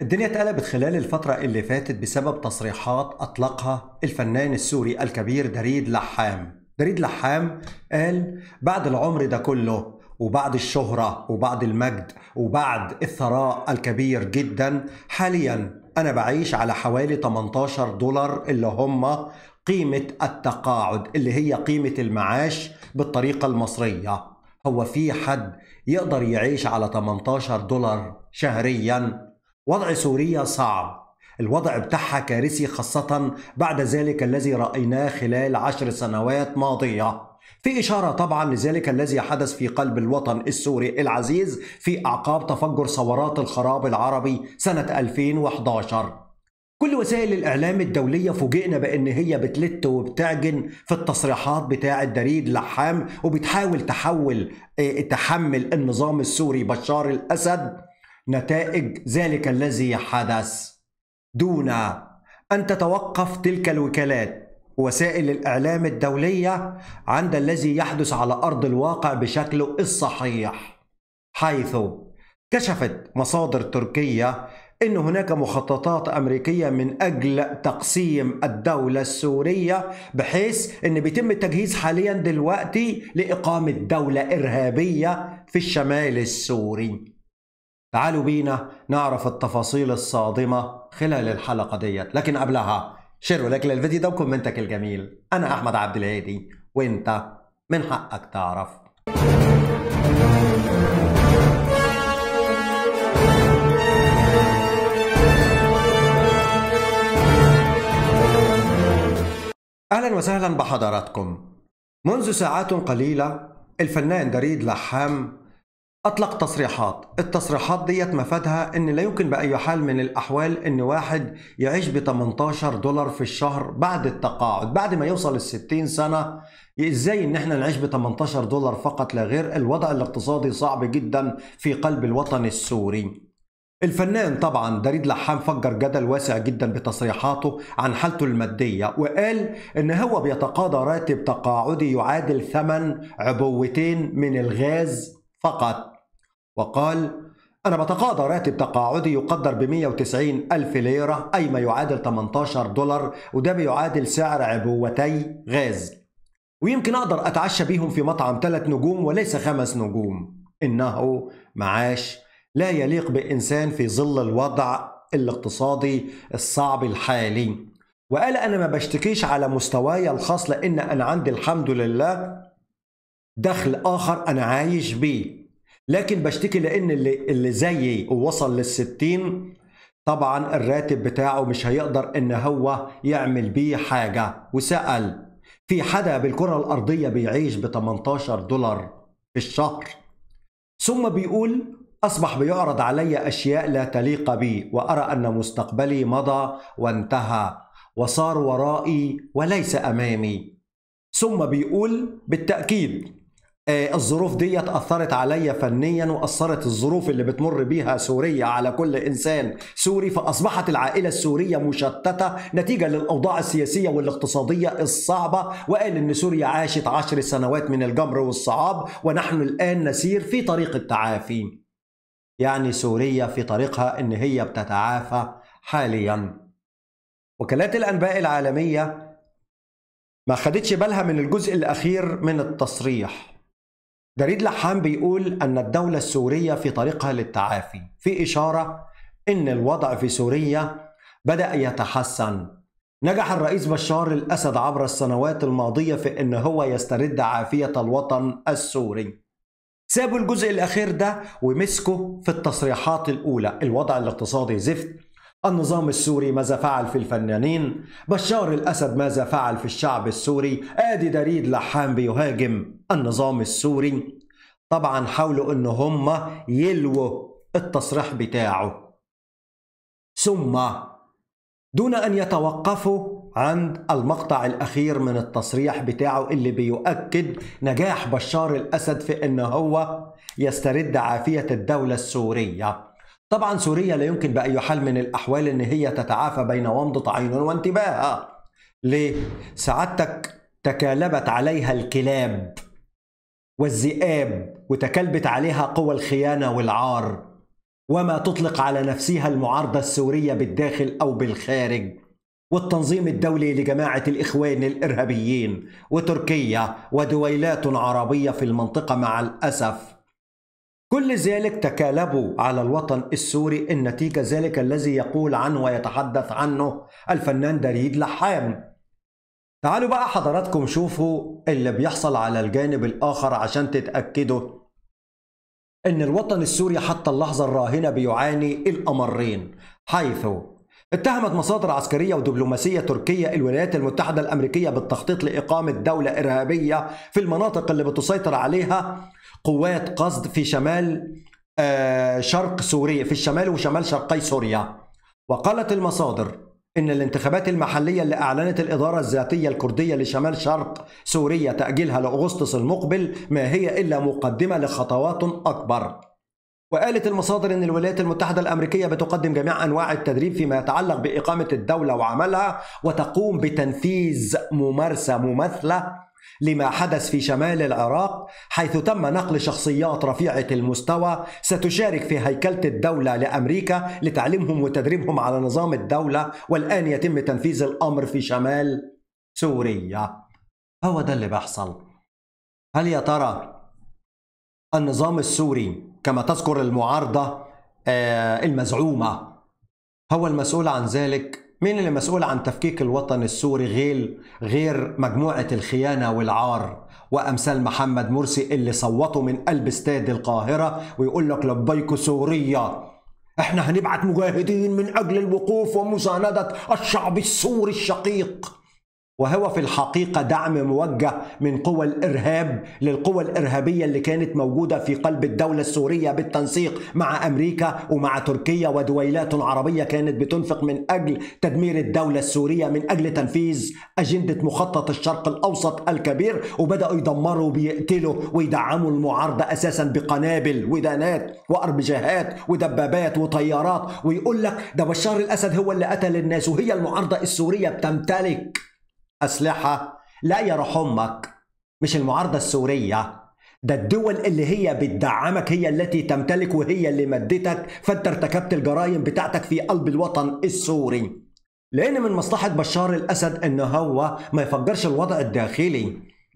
الدنيا اتقلبت خلال الفترة اللي فاتت بسبب تصريحات أطلقها الفنان السوري الكبير دريد لحام دريد لحام قال بعد العمر ده كله وبعد الشهرة وبعد المجد وبعد الثراء الكبير جدا حاليا أنا بعيش على حوالي 18 دولار اللي هم قيمة التقاعد اللي هي قيمة المعاش بالطريقة المصرية هو في حد يقدر يعيش على 18 دولار شهريا وضع سوريا صعب الوضع بتاعها كارثي خاصة بعد ذلك الذي رأيناه خلال عشر سنوات ماضية في إشارة طبعا لذلك الذي حدث في قلب الوطن السوري العزيز في أعقاب تفجر ثورات الخراب العربي سنة 2011 كل وسائل الإعلام الدولية فوجئنا بأن هي بتلت وبتعجن في التصريحات بتاعة دريد لحام وبتحاول تحول تحمل النظام السوري بشار الأسد نتائج ذلك الذي حدث دون ان تتوقف تلك الوكالات وسائل الاعلام الدوليه عند الذي يحدث على ارض الواقع بشكله الصحيح حيث كشفت مصادر تركيه ان هناك مخططات امريكيه من اجل تقسيم الدوله السوريه بحيث ان بيتم التجهيز حاليا دلوقتي لاقامه دوله ارهابيه في الشمال السوري تعالوا بينا نعرف التفاصيل الصادمة خلال الحلقة ديت لكن قبلها شيروا لايك للفيديو ده وكومنتك الجميل أنا أحمد عبد الهادي وأنت من حقك تعرف أهلا وسهلا بحضراتكم منذ ساعات قليلة الفنان دريد لحام أطلق تصريحات التصريحات ديت مفادها أن لا يمكن بأي حال من الأحوال أن واحد يعيش ب 18 دولار في الشهر بعد التقاعد بعد ما يوصل ال 60 سنة إزاي أن احنا نعيش ب 18 دولار فقط لا غير الوضع الاقتصادي صعب جدا في قلب الوطن السوري الفنان طبعا دريد لحام فجر جدل واسع جدا بتصريحاته عن حالته المادية وقال ان هو بيتقاضى راتب تقاعدي يعادل ثمن عبوتين من الغاز فقط وقال أنا بتقاضى راتب تقاعدي يقدر ب 190 ألف ليرة أي ما يعادل 18 دولار وده بيعادل سعر عبوتي غاز ويمكن أقدر أتعشى بيهم في مطعم ثلاث نجوم وليس خمس نجوم إنه معاش لا يليق بإنسان في ظل الوضع الاقتصادي الصعب الحالي وقال أنا ما بشتكيش على مستواي الخاص لأن أنا عندي الحمد لله دخل آخر أنا عايش بيه لكن بشتكي لأن اللي, اللي زيي ووصل للستين طبعا الراتب بتاعه مش هيقدر ان هو يعمل بيه حاجة وسأل في حدا بالكرة الأرضية بيعيش ب 18 دولار في الشهر ثم بيقول أصبح بيعرض علي أشياء لا تليق بي وأرى أن مستقبلي مضى وانتهى وصار ورائي وليس أمامي ثم بيقول بالتأكيد الظروف ديت أثرت عليا فنيا وأثرت الظروف اللي بتمر بيها سوريا على كل إنسان سوري فأصبحت العائلة السورية مشتتة نتيجة للأوضاع السياسية والاقتصادية الصعبة وقال إن سوريا عاشت عشر سنوات من الجمر والصعاب ونحن الآن نسير في طريق التعافي يعني سوريا في طريقها إن هي بتتعافى حاليا وكالات الأنباء العالمية ما خدتش بالها من الجزء الأخير من التصريح دريد لحام بيقول أن الدولة السورية في طريقها للتعافي في إشارة أن الوضع في سوريا بدأ يتحسن نجح الرئيس بشار الأسد عبر السنوات الماضية في أن هو يسترد عافية الوطن السوري سابوا الجزء الأخير ده ومسكوا في التصريحات الأولى الوضع الاقتصادي زفت النظام السوري ماذا فعل في الفنانين بشار الأسد ماذا فعل في الشعب السوري آدي دريد لحام بيهاجم النظام السوري طبعا حاولوا ان هم يلووا التصريح بتاعه ثم دون ان يتوقفوا عند المقطع الاخير من التصريح بتاعه اللي بيؤكد نجاح بشار الاسد في ان هو يسترد عافيه الدوله السوريه طبعا سوريا لا يمكن باي حال من الاحوال ان هي تتعافى بين ومضه عين وانتباه ليه سعادتك تكالبت عليها الكلاب والذئاب وتكلبت عليها قوى الخيانه والعار وما تطلق على نفسها المعارضة السورية بالداخل أو بالخارج والتنظيم الدولي لجماعة الإخوان الإرهابيين وتركيا ودويلات عربية في المنطقة مع الأسف كل ذلك تكالبوا على الوطن السوري النتيجة ذلك الذي يقول عنه ويتحدث عنه الفنان دريد لحام تعالوا بقى حضراتكم شوفوا اللي بيحصل على الجانب الآخر عشان تتأكدوا إن الوطن السوري حتى اللحظة الراهنة بيعاني الأمرين حيث اتهمت مصادر عسكرية ودبلوماسية تركية الولايات المتحدة الأمريكية بالتخطيط لإقامة دولة إرهابية في المناطق اللي بتسيطر عليها قوات قصد في شمال آه، شرق سوريا في الشمال وشمال شرقي سوريا وقالت المصادر إن الانتخابات المحلية اللي أعلنت الإدارة الذاتية الكردية لشمال شرق سوريا تأجيلها لأغسطس المقبل ما هي إلا مقدمة لخطوات أكبر وقالت المصادر ان الولايات المتحده الامريكيه بتقدم جميع انواع التدريب فيما يتعلق باقامه الدوله وعملها وتقوم بتنفيذ ممارسه مماثله لما حدث في شمال العراق حيث تم نقل شخصيات رفيعه المستوى ستشارك في هيكله الدوله لامريكا لتعليمهم وتدريبهم على نظام الدوله والان يتم تنفيذ الامر في شمال سوريا هو ده اللي بيحصل هل يا ترى النظام السوري كما تذكر المعارضة آه، المزعومة هو المسؤول عن ذلك مين اللي مسؤول عن تفكيك الوطن السوري غير غير مجموعة الخيانة والعار وأمثال محمد مرسي اللي صوتوا من قلب استاد القاهرة ويقول لك لبيك سوريا احنا هنبعت مجاهدين من أجل الوقوف ومساندة الشعب السوري الشقيق وهو في الحقيقة دعم موجه من قوى الإرهاب للقوى الإرهابية اللي كانت موجودة في قلب الدولة السورية بالتنسيق مع أمريكا ومع تركيا ودويلات عربية كانت بتنفق من أجل تدمير الدولة السورية من أجل تنفيذ أجندة مخطط الشرق الأوسط الكبير وبدأوا يدمروا ويقتلوا ويدعموا المعارضة أساسا بقنابل ودانات وأربجاهات ودبابات وطيارات ويقول لك ده بشار الأسد هو اللي قتل الناس وهي المعارضة السورية بتمتلك أسلحة لا يا أمك مش المعارضة السورية ده الدول اللي هي بتدعمك هي التي تمتلك وهي اللي مدتك فانت ارتكبت الجرائم بتاعتك في قلب الوطن السوري لان من مصلحة بشار الاسد ان هو ما يفجرش الوضع الداخلي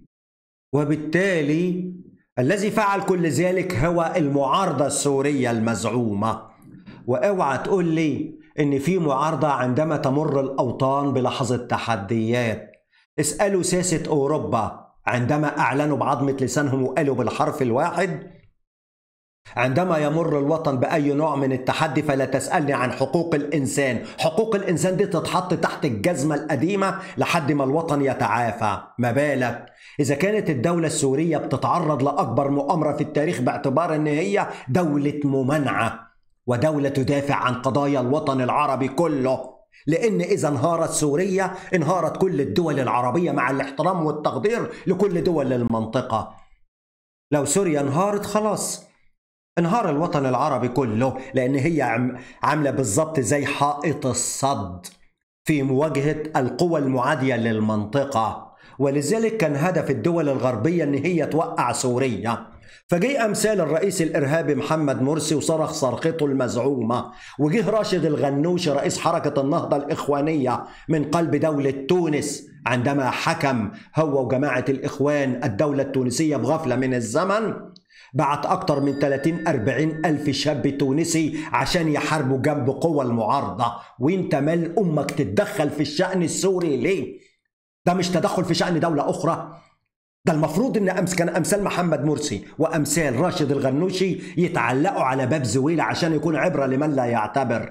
وبالتالي الذي فعل كل ذلك هو المعارضة السورية المزعومة واوعى تقول لي ان في معارضة عندما تمر الاوطان بلحظة تحديات اسألوا ساسة أوروبا عندما أعلنوا بعظمة لسانهم وقالوا بالحرف الواحد عندما يمر الوطن بأي نوع من التحدي فلا تسألني عن حقوق الإنسان حقوق الإنسان دي تتحط تحت الجزمة القديمة لحد ما الوطن يتعافى ما بالك إذا كانت الدولة السورية بتتعرض لأكبر مؤامرة في التاريخ باعتبار أن هي دولة ممانعة ودولة تدافع عن قضايا الوطن العربي كله لأن إذا انهارت سوريا انهارت كل الدول العربية مع الاحترام والتقدير لكل دول المنطقة لو سوريا انهارت خلاص انهار الوطن العربي كله لأن هي عاملة بالظبط زي حائط الصد في مواجهة القوى المعادية للمنطقة ولذلك كان هدف الدول الغربية أن هي توقع سوريا فجه امثال الرئيس الارهابي محمد مرسي وصرخ صرخته المزعومه وجه راشد الغنوشي رئيس حركه النهضه الاخوانيه من قلب دوله تونس عندما حكم هو وجماعه الاخوان الدوله التونسيه بغفله من الزمن بعت أكتر من 30 40 ألف شاب تونسي عشان يحاربوا جنب قوى المعارضة وانت مال أمك تتدخل في الشأن السوري ليه؟ ده مش تدخل في شأن دولة أخرى ده المفروض ان امس كان امثال محمد مرسي وامثال راشد الغنوشي يتعلقوا على باب زويل عشان يكون عبره لمن لا يعتبر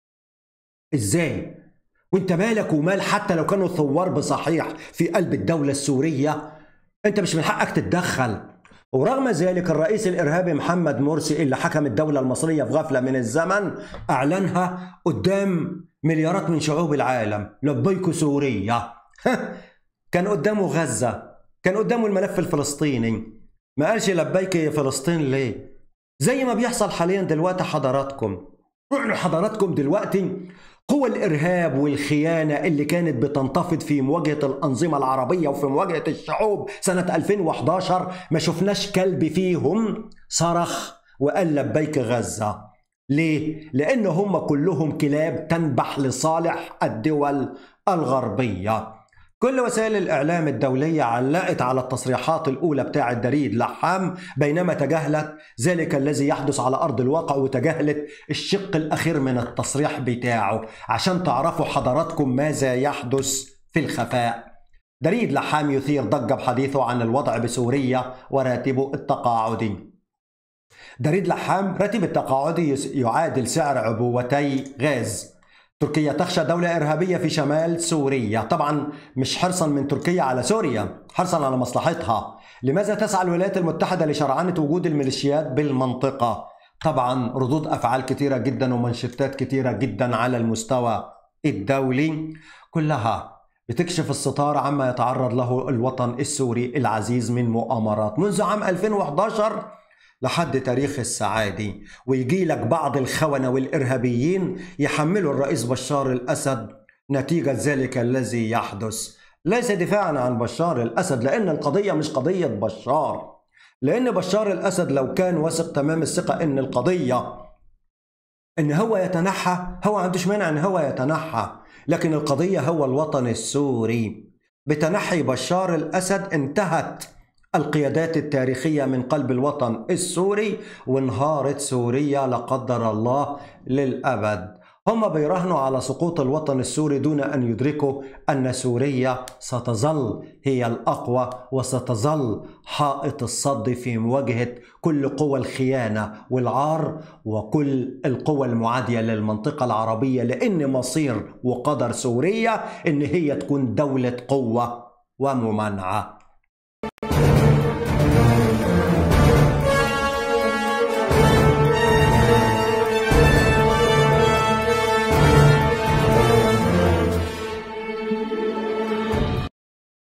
ازاي وانت مالك ومال حتى لو كانوا ثوار بصحيح في قلب الدوله السوريه انت مش من حقك تتدخل ورغم ذلك الرئيس الارهابي محمد مرسي اللي حكم الدوله المصريه في غفله من الزمن اعلنها قدام مليارات من شعوب العالم لبيك سوريا كان قدامه غزه كان قدامه الملف الفلسطيني ما قالش لبيك يا فلسطين ليه زي ما بيحصل حاليا دلوقتي حضراتكم روحوا حضراتكم دلوقتي قوى الإرهاب والخيانة اللي كانت بتنتفض في مواجهة الأنظمة العربية وفي مواجهة الشعوب سنة 2011 ما شفناش كلب فيهم صرخ وقال لبيك غزة ليه؟ لأن هم كلهم كلاب تنبح لصالح الدول الغربية كل وسائل الإعلام الدولية علقت على التصريحات الأولى بتاعة دريد لحام بينما تجاهلت ذلك الذي يحدث على أرض الواقع وتجاهلت الشق الأخير من التصريح بتاعه عشان تعرفوا حضراتكم ماذا يحدث في الخفاء دريد لحام يثير ضجة بحديثه عن الوضع بسوريا وراتبه التقاعدي دريد لحام راتب التقاعدي يعادل سعر عبوتي غاز تركيا تخشى دولة إرهابية في شمال سوريا طبعا مش حرصا من تركيا على سوريا حرصا على مصلحتها لماذا تسعى الولايات المتحدة لشرعنة وجود الميليشيات بالمنطقة طبعا ردود أفعال كثيرة جدا ومنشطات كثيرة جدا على المستوى الدولي كلها بتكشف الستار عما يتعرض له الوطن السوري العزيز من مؤامرات منذ عام 2011 لحد تاريخ السعادي ويجي لك بعض الخونة والإرهابيين يحملوا الرئيس بشار الأسد نتيجة ذلك الذي يحدث ليس دفاعا عن بشار الأسد لأن القضية مش قضية بشار لأن بشار الأسد لو كان واثق تمام الثقة أن القضية أن هو يتنحى هو ما عندوش مانع أن هو يتنحى لكن القضية هو الوطن السوري بتنحي بشار الأسد انتهت القيادات التاريخية من قلب الوطن السوري وانهارت سوريا لا قدر الله للأبد هم بيراهنوا على سقوط الوطن السوري دون أن يدركوا أن سوريا ستظل هي الأقوى وستظل حائط الصد في مواجهة كل قوى الخيانة والعار وكل القوى المعادية للمنطقة العربية لأن مصير وقدر سوريا أن هي تكون دولة قوة وممانعة